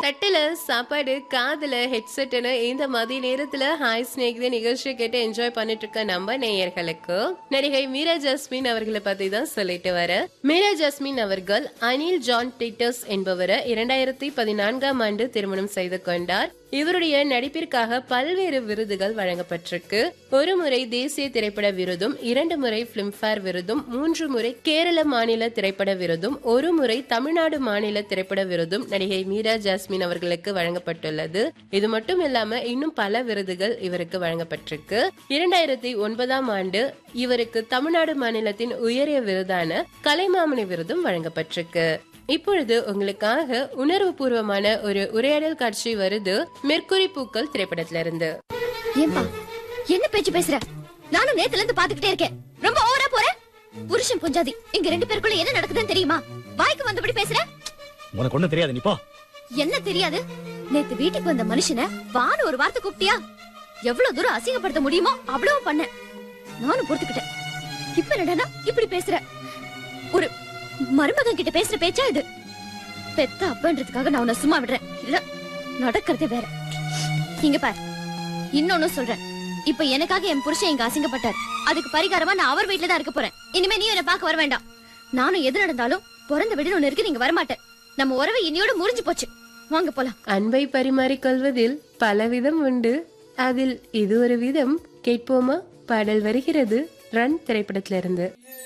தட்டுல சாப்பாடு காதுல ஹெட்செட்னு இந்த மதிய நேரத்துல ஹாய் ஸ்னேக் நிகழ்ச்சியை கேட்டு என்ஜாய் பண்ணிட்டு இருக்க நம்ம நேயர்களுக்கு நடிகை மீரா ஜாஸ்மின் அவர்களை பத்தி தான் சொல்லிட்டு வர மீரா ஜாஸ்மின் அவர்கள் அனில் ஜான் டிட்டர்ஸ் என்பவரை இரண்டாயிரத்தி பதினான்காம் ஆண்டு திருமணம் செய்து கொண்டார் இவருடைய நடிப்பிற்காக பல்வேறு விருதுகள் வழங்கப்பட்டிருக்கு ஒரு முறை தேசிய திரைப்பட விருதும் இரண்டு முறை பிலிம்பேர் விருதும் மூன்று முறை கேரள மாநில திரைப்பட விருதும் ஒரு முறை தமிழ்நாடு மாநில திரைப்பட விருதும் நடிகை மீரா ஜாஸ்மின் அவர்களுக்கு வழங்கப்பட்டுள்ளது இது மட்டும் இல்லாம இன்னும் பல விருதுகள் இவருக்கு வழங்கப்பட்டிருக்கு இரண்டாயிரத்தி ஒன்பதாம் ஆண்டு இவருக்கு தமிழ்நாடு மாநிலத்தின் உயரிய விருதான கலைமாமணி விருதும் வழங்கப்பட்டிருக்கு இப்பொழுது உங்களுக்காக உணர்வு பூர்வமான ஒரு உரையாடல் காட்சி வருது மெர்க்குரி பூக்கள் திரைப்படத்துல இருந்து ஏன்பா என்ன பேச்சு பேசுற நானும் நேத்துல இருந்து பாத்துக்கிட்டே இருக்கேன் ரொம்ப ஓவரா போற புருஷன் பொஞ்சாதி இங்க ரெண்டு பேருக்குள்ள என்ன நடக்குதுன்னு தெரியுமா வாய்க்கு வந்தபடி பேசுற உனக்கு ஒண்ணும் தெரியாது நீ போ என்ன தெரியாது நேத்து வீட்டுக்கு வந்த மனுஷனை வான்னு ஒரு வார்த்தை கூப்பிட்டியா எவ்வளவு தூரம் அசிங்கப்படுத்த முடியுமோ அவ்வளவு பண்ண நானும் பொறுத்துக்கிட்டேன் இப்ப என்னடா இப்படி பேசுற ஒரு மருமகன் கிட்ட பேசுற பேச்சா இது பெத்த அப்பன்றதுக்காக நான் உன்னை சும்மா விடுறேன் இல்ல நடக்கிறதே வேற இங்க பார் இன்னொன்னு சொல்றேன் இப்ப எனக்காக என் புருஷன் இங்க அசிங்கப்பட்டார் அதுக்கு பரிகாரமா நான் அவர் வீட்டுல தான் இருக்க போறேன் இனிமே நீ என்ன பார்க்க வர வேண்டாம் நானும் எது நடந்தாலும் பிறந்த வீடுன்னு ஒண்ணு இருக்கு நீங்க வரமாட்டேன் நம்ம உறவு இன்னையோட முறிஞ்சு போச்சு வாங்க போலாம் அன்பை பரிமாறிக்கொள்வதில் பலவிதம் உண்டு அதில் இது ஒரு விதம் கேட்போமா பாடல் வருகிறது ரன் திரைப்படத்திலிருந்து